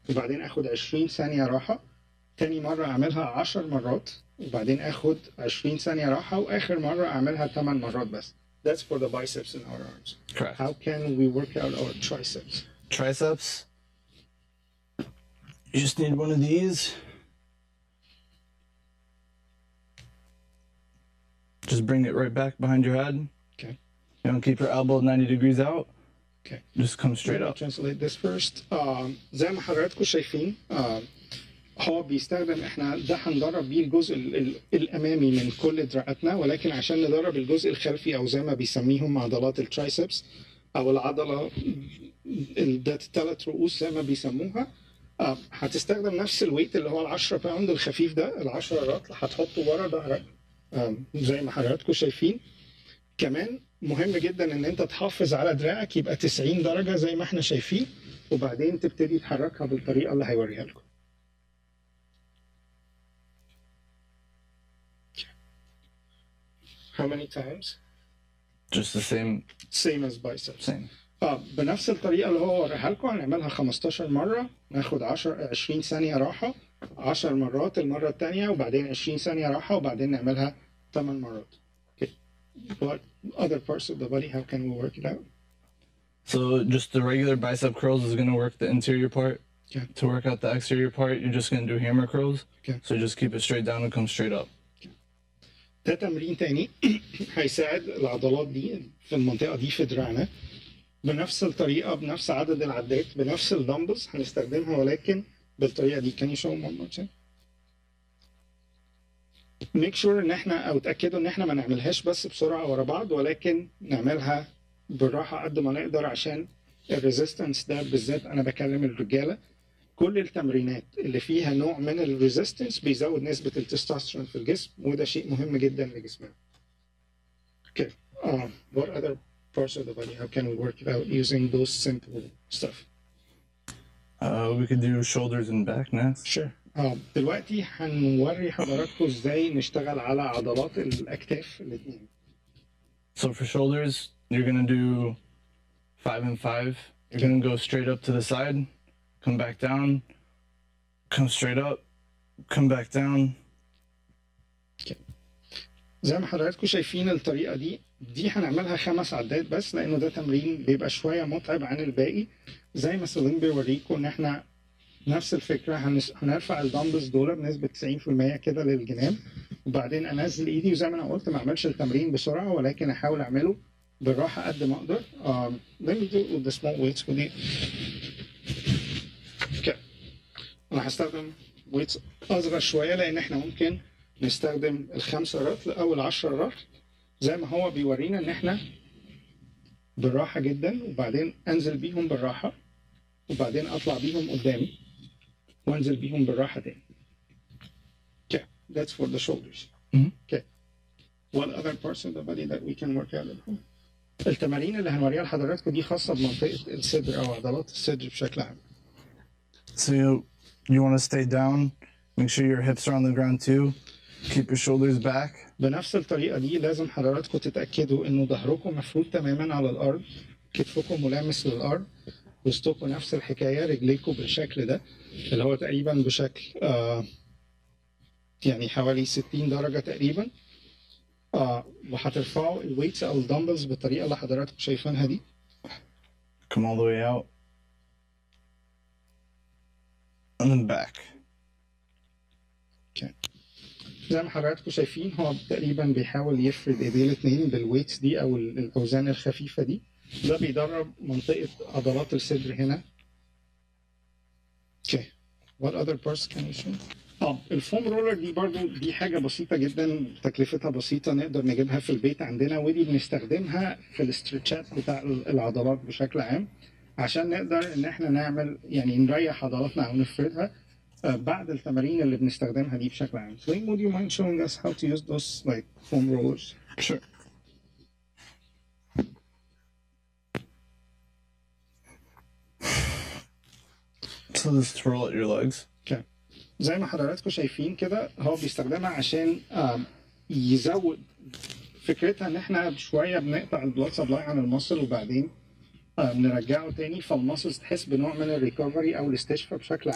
وبعدين اخد 20 ثانيه راحه تاني مره اعملها 10 مرات وبعدين اخد 20 ثانيه راحه واخر مره اعملها 8 مرات بس That's for the biceps and our arms. Correct. How can we work out our triceps? Triceps. You just need one of these. Just bring it right back behind your head. Okay. You don't keep your elbow 90 degrees out. Okay. Just come straight I'll up. translate this first. Um, زي ما حضراتكم شايفين um, هو بيستخدم احنا ده هندرب بيه الجزء ال- ال- الامامي من كل دراعاتنا ولكن عشان ندرب الجزء الخلفي او زي ما بيسميهم عضلات الترايسبس او العضله ال- ذات الثلاث رؤوس زي ما بيسموها آه، هتستخدم نفس الويت اللي هو ال 10 باوند الخفيف ده ال 10 رطل هتحطه ورا ظهرك آم، زي ما حضراتكم شايفين كمان مهم جدا ان انت تحافظ على دراعك يبقى 90 درجه زي ما احنا شايفين وبعدين تبتدي تحركها بالطريقه اللي هيوريها لكم How many times? Just the same, Same as biceps. same. اه بنفس الطريقه اللي هو وريها لكم هنعملها 15 مره ناخد 10 20 ثانيه راحه 10 مرات المره الثانيه وبعدين 20 ثانيه راحه وبعدين نعملها 8 مرات. Okay. What other parts of the body how can we work it out? So just the regular bicep curls is going to work the interior part. Okay. To work out the exterior part, you're just going to do hammer curls. Okay. So just keep it straight down and come straight up. ده تمرين تاني هيساعد العضلات دي في المنطقه دي في دراعنا بنفس الطريقه بنفس عدد العدات بنفس الدمبلز هنستخدمها ولكن بالطريقه دي can you show them one more time make sure ان احنا او اتاكدوا ان احنا ما نعملهاش بس بسرعه ورا بعض ولكن نعملها بالراحه قد ما نقدر عشان الريزيستنس ده بالذات انا بكلم الرجاله كل التمرينات اللي فيها نوع من الريزيستنس بيزود نسبه التستوستيرون في الجسم وده شيء مهم جدا لجسمنا. Okay. Um, what other parts of the body? How can we work it out using those simple stuff? Uh, we could do shoulders and back next. Sure. Um, دلوقتي هنوري حضراتكم ازاي نشتغل على عضلات الاكتاف الاثنين. So for shoulders, you're gonna do five and five. You're gonna go straight up to the side, come back down, come straight up, come back down. زي ما حضراتكم شايفين الطريقه دي دي هنعملها خمس عدات بس لانه ده تمرين بيبقى شويه متعب عن الباقي زي ما سليم بيوريكم ان احنا نفس الفكره هنس... هنرفع الدمبلز دول بنسبه 90% كده للجناب وبعدين انزل ايدي وزي ما انا قلت ما اعملش التمرين بسرعه ولكن احاول اعمله بالراحه قد ما اقدر um, let me do with the small weights ودي okay. انا هستخدم ويتس اصغر شويه لان احنا ممكن نستخدم الخمسة رطل أو العشرة رطل زي ما هو بيورينا إن إحنا بالراحة جدا وبعدين أنزل بيهم بالراحة وبعدين أطلع بيهم قدامي وأنزل بيهم بالراحة تاني. Okay, that's for the shoulders. Mhm. Okay. What other parts of the body that we can work out at home? التمارين اللي هنوريها لحضراتكم دي خاصة بمنطقة الصدر أو عضلات الصدر بشكل عام. So you, you want to stay down. Make sure your hips are on the ground too. Keep your shoulders back. بنفس الطريقة دي لازم حضراتكم تتأكدوا إنه ظهركم مفروض تماما على الأرض كتفكم ملامس للأرض وسطكم نفس الحكاية رجليكم بالشكل ده اللي هو تقريبا بشكل آه يعني حوالي 60 درجة تقريبا آه وهترفعوا الويتس أو الدمبلز بالطريقة اللي حضراتكم شايفينها دي Come all the way out. And then back. زي ما حضراتكم شايفين هو تقريبا بيحاول يفرد ايديه الاثنين بالويتس دي او ال- الاوزان الخفيفه دي ده بيدرب منطقه عضلات الصدر هنا اوكي what other parts can you show اه الفوم رولر دي برضو دي حاجه بسيطه جدا تكلفتها بسيطه نقدر نجيبها في البيت عندنا ودي بنستخدمها في الاسترتشات بتاع ال- العضلات بشكل عام عشان نقدر ان احنا نعمل يعني نريح عضلاتنا او نفردها آه، بعد التمارين اللي بنستخدمها دي بشكل عام. Swain, would you mind showing us how to use those like foam rollers? Sure. So just roll out your legs. Okay. زي ما حضراتكم شايفين كده هو بيستخدمها عشان آم، يزود فكرتها ان احنا شويه بنقطع البلاد سبلاي عن المصل وبعدين آم، نرجعه تاني فالمصل تحس بنوع من الريكفري او الاستشفاء بشكل